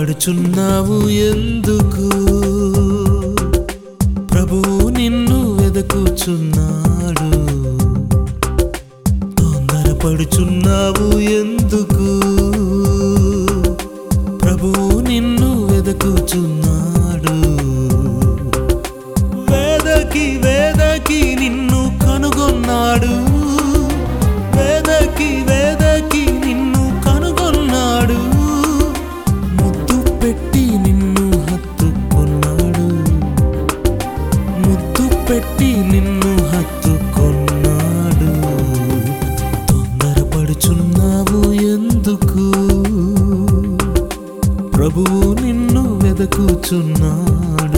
తొందరపడుచున్నావు ఎందుకు ప్రభువు నిన్ను వెదకుచున్నాడు తొందరపడుచున్నావు ఎందుకు ప్రభువు నిన్ను వెదకుచున్నాడు వేదకి వేదకి నిన్ను కనుగొన్నాడు వేదకి వేదకి నిన్ను కనుగొన్నాడు ముద్దు పెట్టి నిన్ను హత్తుకున్నాడు ముద్దు పెట్టి నిన్ను హత్తుకున్నాడు తొందరపడుచున్నావు ఎందుకు ప్రభువు నిన్ను వెదకుచున్నాడు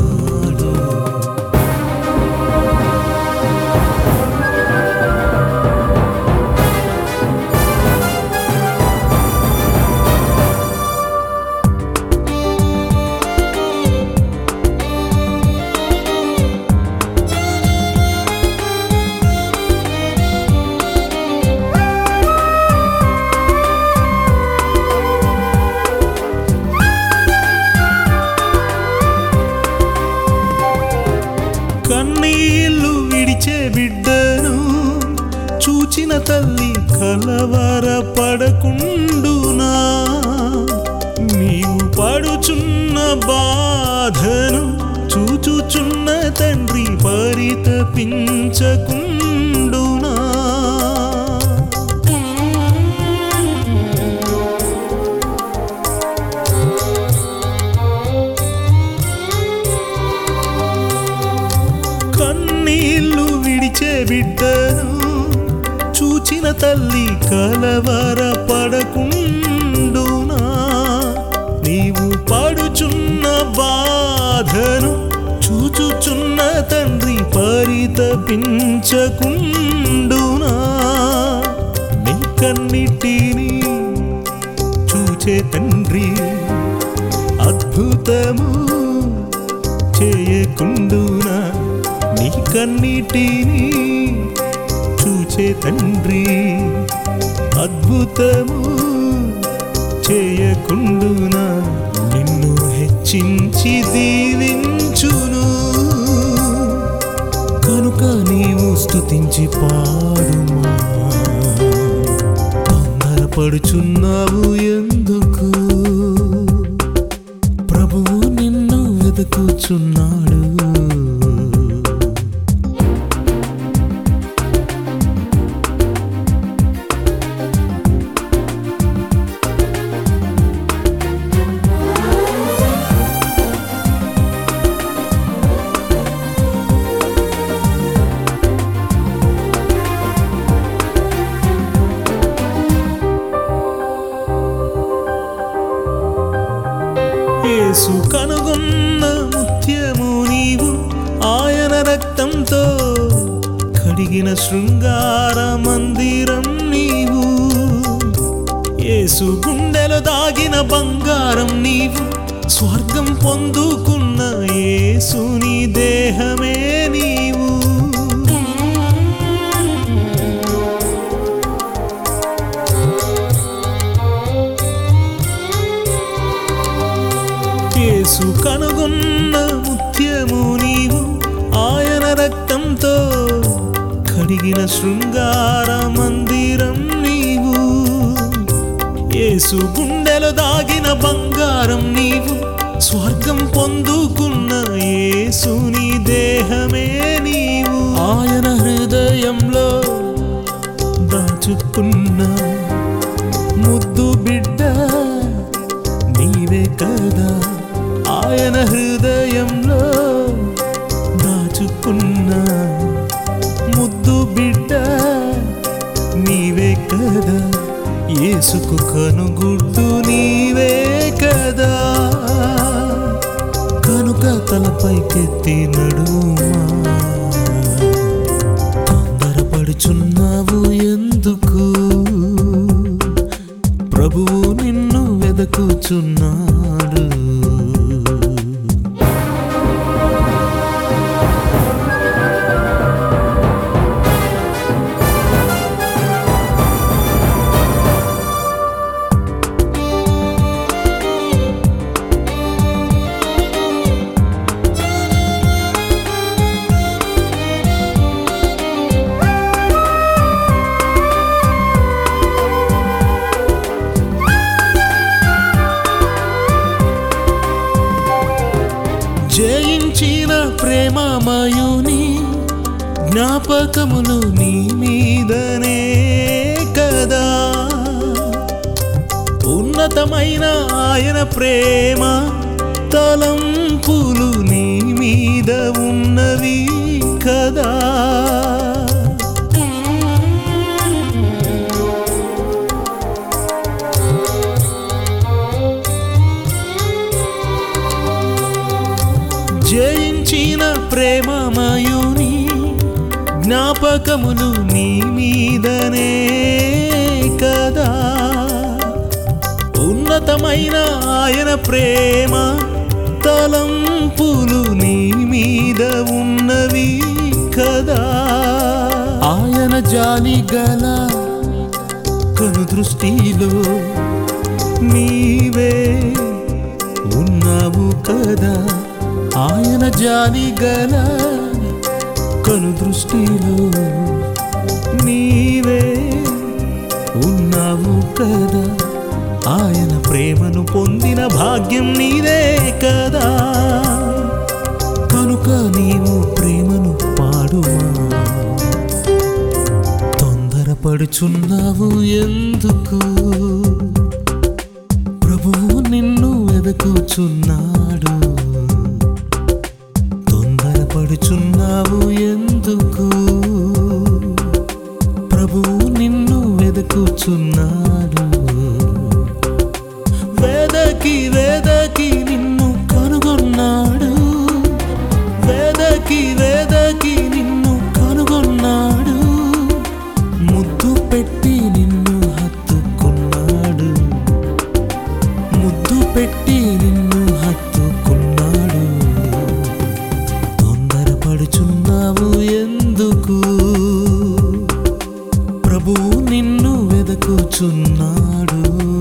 కన్నీళ్లు విడిచే బిడ్డను చూచిన తల్లి కలవర పడకుండునా నీవు పడుచున్న బాధను చూచుచున్న తండ్రి పరితపించకుండునా కన్నీళ్లు విడిచే బిడ్డను చూచిన తల్లి కలవర పడకుండునా నీవు పడుచున్న బాధను చూచుచున్న తండ్రి పరితపించకుండునా నీ కన్నిటిని చూచే తండ్రి అద్భుతము చేయకుండునా నీ కన్నీటిని చూచే తండ్రి అద్భుతము చేయకుండునా నిన్ను హెచ్చించి దీవించును కనుక నీవు స్తుతించి పాడుమా తొందరపడుచున్నావు ఎందుకు ప్రభువు నిన్ను వెతుకుచున్నాడు యేసు కనుగొన్న ముత్యము నీవు ఆయన రక్తంతో కడిగిన శృంగార మందిరం నీవు యేసు గుండెలో దాగిన బంగారం నీవు స్వర్గం పొందుకున్న యేసుని దేహమే నీవు యేసు కనుగొన్న ముత్యము నీవు ఆయన రక్తంతో కడిగిన శృంగార మందిరం నీవు యేసు గుండెలో దాగిన బంగారం నీవు స్వర్గం పొందుకున్న యేసుని దేహమే నీవు ఆయన హృదయంలో దాచుకున్న ముద్దు బిడ్డ నీవే కదా ఆయన హృదయంలో దాచుకున్న ముద్దు బిడ్డ నీవే కదా యేసుకు కనుగుడ్డు నీవే కదా కనుక తలపైకెత్తి నడుమా తొందరపడుచున్నావు ఎందుకు ప్రభువు నిన్ను వెదకుచున్నాడు ప్రేమమయుని జ్ఞాపకములు నీ మీదనే కదా ఉన్నతమైన ఆయన ప్రేమ తలంపులు నీ మీద ఉన్నవి కదా జయించిన ప్రేమమయుని జ్ఞాపకములు నీ మీదనే కదా ఉన్నతమైన ఆయన ప్రేమ తలంపులు నీ మీద ఉన్నవి కదా ఆయన జాలి గల కను దృష్టిలో నీవే ఉన్నావు కదా ఆయన జాలి గల కను దృష్టిలో నీవే ఉన్నావు కదా ఆయన ప్రేమను పొందిన భాగ్యం నీదే కదా కనుక నీవు ప్రేమను పాడుమా తొందరపడుచున్నావు ఎందుకు ప్రభువు నిన్ను వెదకుచున్నాడు తొందరపడుచున్నావు ఎందుకు ప్రభువు నిన్ను వెదకుచున్నాడు వేదకి వేదకి నిన్ను కనుగొన్నాడు వేదకి వేదకి నిన్ను కనుగొన్నాడు ముద్దు పెట్టి నిన్ను హత్తుకున్నాడు ముద్దు పెట్టి నిన్ను హత్తుకున్నాడు తొందరపడుచున్నావు ఎందుకు ప్రభువు నిన్ను వెదకుచున్నాడు